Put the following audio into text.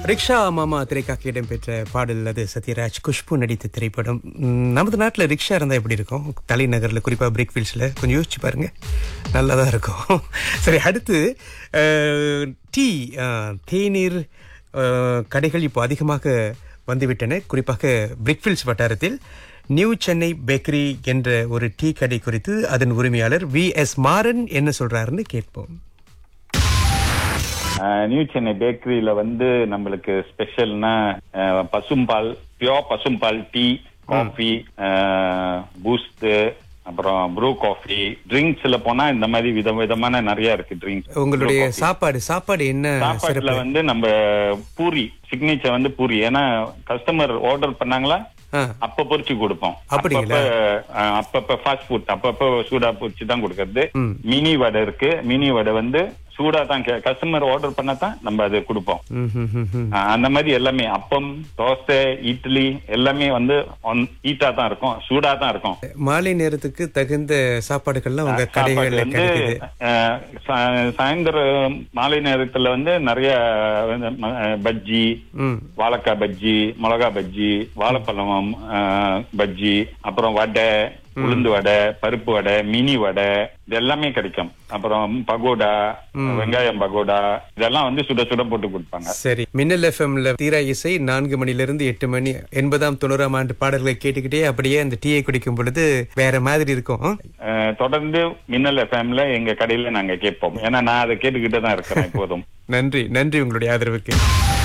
Rickshaw மாமா திரைக்காக இடம்பெற்ற பாடல் அது சத்யராஜ் குஷ்பு நடித்த திரைப்படம் ம், நமது நாட்டில் ரிக்ஷா இருந்தால் எப்படி இருக்கும் தலைநகரில் குறிப்பாக பிரேக் ஃபீல்ட்ஸில் கொஞ்சம் யோசிச்சு பாருங்க நல்லா தான் இருக்கும் சரி அடுத்து அஹ், டீ அஹ், தேநீர் அஹ், கடைகள் இப்போ அதிகமாக வந்துவிட்டன குறிப்பாக பிரிக்ஃபீல்ட்ஸ் வட்டாரத்தில் நியூ சென்னை பேக்கரி என்ற ஒரு டீ கடை குறித்து அதன் உரிமையாளர் வி எஸ் மாறன் என்ன சொல்றாருன்னு கேட்போம் ஆஹ் நியூ சென்னை பேக்கரியில வந்து நம்மளுக்கு ஸ்பெஷல்னா ஆஹ் பசும்பால் பியோர் பசும்பால் டீ காஃபி பூஸ்ட் அப்புறம் ப்ரூ காஃபி ட்ரிங்க்ஸ்ல போனா இந்த மாதிரி வித விதமான நிறைய இருக்கு ட்ரிங்க்ஸ் உங்களுடைய சாப்பாடு சாப்பாடு என்ன சாப்பாட்டுல சிறப்பு வந்து நம்ம பூரி சிக்னேச்சர் வந்து பூரி ஏன்னா கஸ்டமர் ஆர்டர் பண்ணாங்களா ஆ, அப்ப பொரிச்சு கொடுப்போம் அப்படிங்களா? அப்பப்ப, ஆஹ் அப்பப்ப ஃபாஸ்ட் ஃபுட் அப்பப்ப சூடா பொரிச்சு தான் கொடுக்கறது ம். மினி வடை இருக்கு மினி வடை வந்து சூடா தான் கஸ்டமர் ஆர்டர் பண்ணா தான் நம்ம அது கொடுப்போம் ம், ம், ம், ம். ஆஹ் அந்த மாதிரி எல்லாமே அப்பம் தோசை இட்லி எல்லாமே வந்து ஹீட்டா தான் இருக்கும் சூடா தான் இருக்கும் மாலை நேரத்துக்கு தகுந்த சாப்பாடுகள்லாம் உங்க சாப்பாடு கடைகள்ல வந்து கிடைக்குது ஆஹ் சா- சாயந்தரம் மாலை நேரத்துல வந்து நிறைய வந்து ம- பஜ்ஜி ம் வாழைக்காய் பஜ்ஜி மிளகா பஜ்ஜி வாழைப்பழம் ஆஹ், பஜ்ஜி அப்புறம் வடை உளுந்து வடை பருப்பு வடை மினி வடை இது எல்லாமே கிடைக்கும் அப்புறம் பகோடா வெங்காயம் பகோடா இதெல்லாம் வந்து சுட சுட போட்டு கொடுப்பாங்க சரி மின்னல் எஃப்எம்ல தீரா இசை நான்கு மணிலிருந்து எட்டு மணி எண்பதாம் தொண்ணூறாம் ஆண்டு பாடல்களை கேட்டுக்கிட்டே அப்படியே அந்த டீயை குடிக்கும் பொழுது வேற மாதிரி இருக்கும் ஆஹ், தொடர்ந்து மின்னல் எஃப்எம்ல எங்க கடையில நாங்க கேட்போம் ஏன்னா நான் அதை கேட்டுக்கிட்டு தான் இருக்கிறேன் எப்போதும் நன்றி நன்றி உங்களுடைய ஆதரவுக்கு